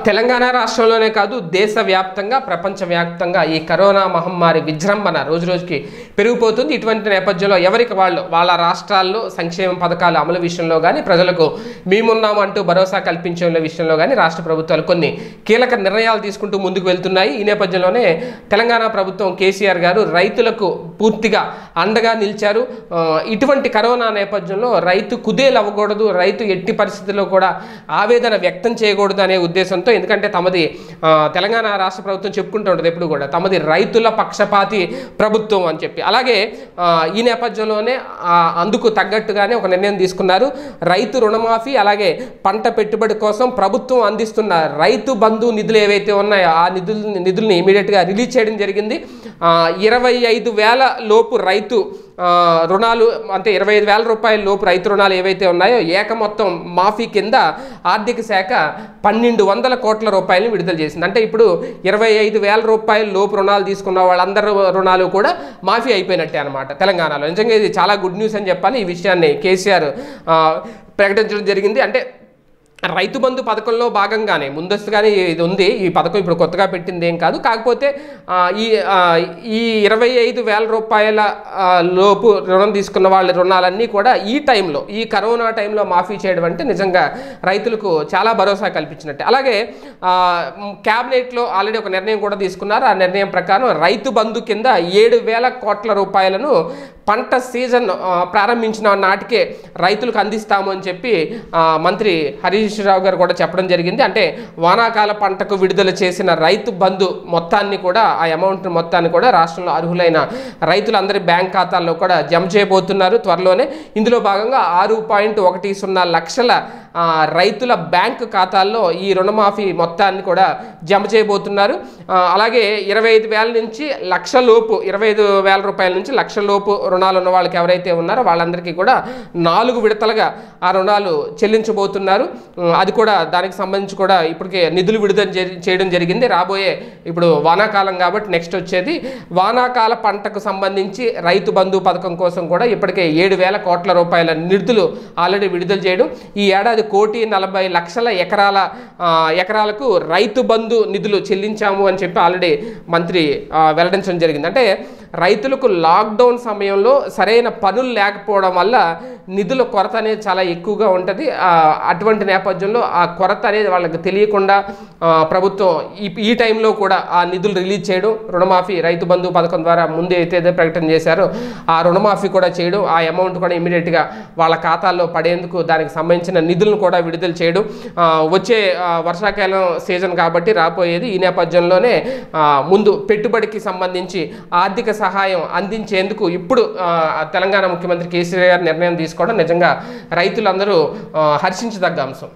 తెలంగాణ రాష్ట్రంలోనే కాదు దేశవ్యాప్తంగా ప్రపంచవ్యాప్తంగా ఈ కరోనా మహమ్మారి విజృంభణ రోజు రోజుకి పెరిగిపోతుంది ఇటువంటి నేపథ్యంలో ఎవరికి వాళ్ళు వాళ్ళ రాష్ట్రాల్లో సంక్షేమ పథకాల అమలు విషయంలో కానీ ప్రజలకు మేమున్నాము అంటూ భరోసా కల్పించే విషయంలో కానీ రాష్ట్ర ప్రభుత్వాలు కొన్ని కీలక నిర్ణయాలు తీసుకుంటూ ముందుకు వెళ్తున్నాయి ఈ నేపథ్యంలోనే తెలంగాణ ప్రభుత్వం కేసీఆర్ గారు రైతులకు పూర్తిగా అండగా నిలిచారు ఆ, ఇటువంటి కరోనా నేపథ్యంలో రైతు కుదేలు అవ్వకూడదు రైతు ఎట్టి పరిస్థితుల్లో కూడా ఆవేదన వ్యక్తం చేయకూడదు అనే ఉద్దేశంతో ఎందుకంటే తమది ఆ, తెలంగాణ రాష్ట్ర ప్రభుత్వం చెప్పుకుంటూ ఉంటుంది ఎప్పుడు కూడా తమది రైతుల పక్షపాతి ప్రభుత్వం అని చెప్పి అలాగే ఆ, ఈ నేపథ్యంలోనే ఆ, అందుకు తగ్గట్టుగానే ఒక నిర్ణయం తీసుకున్నారు రైతు రుణమాఫీ అలాగే పంట పెట్టుబడి కోసం ప్రభుత్వం అందిస్తున్న రైతు బంధు నిధులు ఏవైతే ఉన్నాయో ఆ నిధులు నిధుల్ని ఇమీడియట్గా రిలీజ్ చేయడం జరిగింది ఆ, ఇరవై ఐదు వేల లోపు రైతు ఆ, రుణాలు అంటే ఇరవై ఐదు వేల రూపాయల లోపు రైతు రుణాలు ఏవైతే ఉన్నాయో ఏక మొత్తం మాఫీ కింద ఆర్థిక శాఖ పన్నెండు వందల కోట్ల రూపాయలను విడుదల చేసింది అంటే ఇప్పుడు ఇరవై ఐదు వేల రూపాయల లోపు రుణాలు తీసుకున్న వాళ్ళందరూ రుణాలు కూడా మాఫీ అయిపోయినట్టే అనమాట తెలంగాణలో నిజంగా ఇది చాలా గుడ్ న్యూస్ అని చెప్పాలి ఈ విషయాన్ని కేసీఆర్ ఆ, ప్రకటించడం జరిగింది అంటే రైతు బంధు పథకంలో భాగంగానే ముందస్తుగానే ఇది ఉంది ఈ పథకం ఇప్పుడు కొత్తగా పెట్టింది ఏం కాదు కాకపోతే ఆ, ఈ ఆ, ఈ ఇరవై ఐదు వేల రూపాయల ఆ, లోపు రుణం తీసుకున్న వాళ్ళ రుణాలన్నీ కూడా ఈ టైంలో ఈ కరోనా టైంలో మాఫీ చేయడం అంటే నిజంగా రైతులకు చాలా భరోసా కల్పించినట్టే అలాగే ఆ, మ్, క్యాబినెట్లో ఆల్రెడీ ఒక నిర్ణయం కూడా తీసుకున్నారు ఆ నిర్ణయం ప్రకారం రైతు బంధు కింద ఏడు వేల కోట్ల రూపాయలను పంట సీజన్ ఆ, ప్రారంభించిన నాటికే రైతులకు అందిస్తాము అని చెప్పి ఆ, మంత్రి హరీష్ రావు గారు కూడా చెప్పడం జరిగింది అంటే వానాకాల పంటకు విడుదల చేసిన రైతు బంధు మొత్తాన్ని కూడా ఆ అమౌంట్ మొత్తాన్ని కూడా రాష్ట్రంలో అర్హులైన రైతులందరి బ్యాంక్ ఖాతాల్లో కూడా జమ చేయబోతున్నారు త్వరలోనే ఇందులో భాగంగా ఆరు పాయింట్ ఒకటి సున్నా లక్షల ఆ, రైతుల బ్యాంకు ఖాతాల్లో ఈ రుణమాఫీ మొత్తాన్ని కూడా జమ చేయబోతున్నారు ఆ, అలాగే ఇరవై ఐదు వేల నుంచి లక్ష లోపు ఇరవై ఐదు వేల రూపాయల నుంచి లక్ష లోపు రుణాలు ఉన్న వాళ్ళకి ఎవరైతే ఉన్నారో వాళ్ళందరికీ కూడా నాలుగు విడతలుగా ఆ రుణాలు చెల్లించబోతున్నారు ఉమ్, అది కూడా దానికి సంబంధించి కూడా ఇప్పటికే నిధులు విడుదల జరి- చేయడం జరిగింది రాబోయే ఇప్పుడు వానాకాలం కాబట్టి నెక్స్ట్ వచ్చేది వానాకాల పంటకు సంబంధించి రైతు బంధు పథకం కోసం కూడా ఇప్పటికే ఏడు వేల కోట్ల రూపాయల నిధులు ఆల్రెడీ విడుదల చేయడం ఈ ఏడాది కోటి నలభై లక్షల ఎకరాల ఆ, ఎకరాలకు రైతు బంధు నిధులు చెల్లించాము అని చెప్పి ఆల్రెడీ మంత్రి ఆ, వెల్లడించడం జరిగింది అంటే రైతులకు లాక్డౌన్ సమయంలో సరైన పనులు లేకపోవడం వల్ల నిధుల కొరత అనేది చాలా ఎక్కువగా ఉంటుంది ఆ, అటువంటి నేపథ్యంలో ఆ కొరత అనేది వాళ్ళకి తెలియకుండా ఆ, ప్రభుత్వం ఈ ఈ టైంలో కూడా ఆ నిధులు రిలీజ్ చేయడం రుణమాఫీ రైతు బంధు పథకం ద్వారా ముందే అయితే ఏదో ప్రకటన చేశారో ఆ రుణమాఫీ కూడా చేయడం ఆ అమౌంట్ కూడా ఇమీడియట్గా వాళ్ళ ఖాతాల్లో పడేందుకు దానికి సంబంధించిన నిధులను కూడా విడుదల చేయడం ఆ, వచ్చే ఆ, వర్షాకాలం సీజన్ కాబట్టి రాబోయేది ఈ నేపథ్యంలోనే ఆ, ముందు పెట్టుబడికి సంబంధించి ఆర్థిక సహాయం అందించేందుకు ఇప్పుడు ఆ, తెలంగాణ ముఖ్యమంత్రి కేసీఆర్ గారు నిర్ణయం తీసుకోవడం నిజంగా రైతులందరూ ఆ, హర్షించదగ్గ అంశం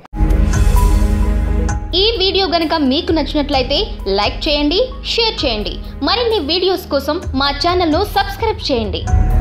ఈ వీడియో గనుక మీకు నచ్చినట్లయితే లైక్ చేయండి షేర్ చేయండి మరిన్ని వీడియోస్ కోసం మా ఛానల్ను సబ్స్క్రైబ్ చేయండి